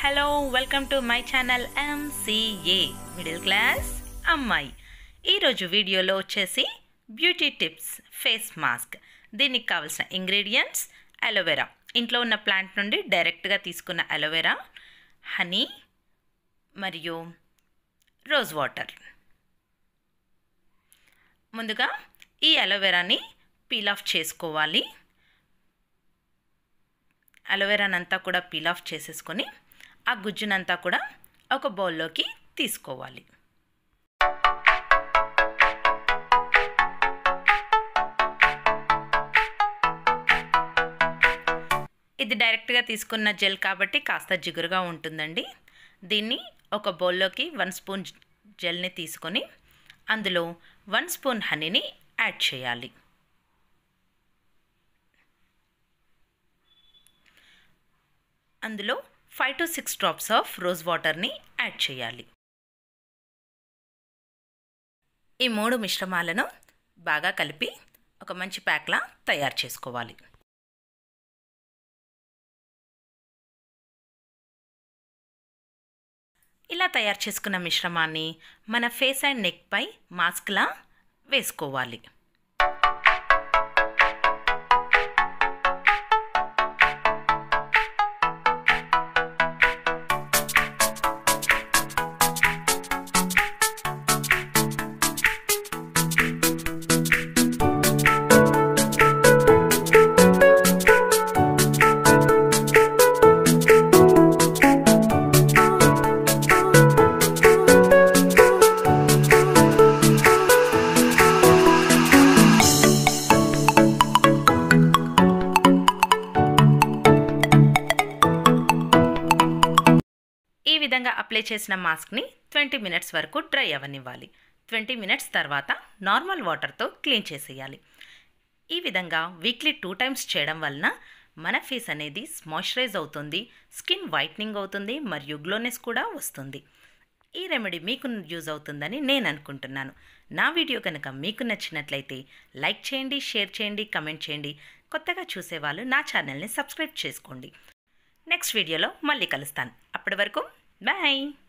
hello welcome to my channel MCA middle class అమ్మాయి ఈరోజు వీడియోలో వచ్చేసి బ్యూటీ టిప్స్ ఫేస్ మాస్క్ దీనికి కావాల్సిన ఇంగ్రీడియంట్స్ అలోవెరా ఇంట్లో ఉన్న ప్లాంట్ నుండి డైరెక్ట్గా తీసుకున్న అలోవెరా హనీ మరియు రోజ్ వాటర్ ముందుగా ఈ అలోవెరాని పీల్ ఆఫ్ చేసుకోవాలి అలోవెరానంతా కూడా పీల్ ఆఫ్ చేసేసుకొని ఆ గుజ్జునంతా కూడా ఒక బౌల్లోకి తీసుకోవాలి ఇది డైరెక్ట్గా తీసుకున్న జెల్ కాబట్టి కాస్త జిగురుగా ఉంటుందండి దీన్ని ఒక బౌల్లోకి వన్ స్పూన్ జెల్ని తీసుకొని అందులో వన్ స్పూన్ హనీని యాడ్ చేయాలి అందులో five to six drops of rose వాటర్ని యాడ్ చేయాలి ఈ మూడు మిశ్రమాలను బాగా కలిపి ఒక మంచి ప్యాక్లా తయారు చేసుకోవాలి ఇలా తయారు చేసుకున్న మిశ్రమాన్ని మన ఫేస్ అండ్ నెక్పై మాస్క్లా వేసుకోవాలి ఈ విధంగా అప్లై చేసిన మాస్క్ని ట్వంటీ మినిట్స్ వరకు డ్రై అవ్వనివ్వాలి ట్వంటీ మినిట్స్ తర్వాత నార్మల్ వాటర్తో క్లీన్ చేసేయాలి ఈ విధంగా వీక్లీ టూ టైమ్స్ చేయడం వలన మన ఫేస్ అనేది మాయిశ్చరైజ్ అవుతుంది స్కిన్ వైట్నింగ్ అవుతుంది మరియు గ్లోనెస్ కూడా వస్తుంది ఈ రెమెడీ మీకు యూజ్ అవుతుందని నేను అనుకుంటున్నాను నా వీడియో కనుక మీకు నచ్చినట్లయితే లైక్ చేయండి షేర్ చేయండి కమెంట్ చేయండి కొత్తగా చూసేవాళ్ళు నా ఛానల్ని సబ్స్క్రైబ్ చేసుకోండి నెక్స్ట్ వీడియోలో మళ్ళీ కలుస్తాను అప్పటి వరకు బాయ్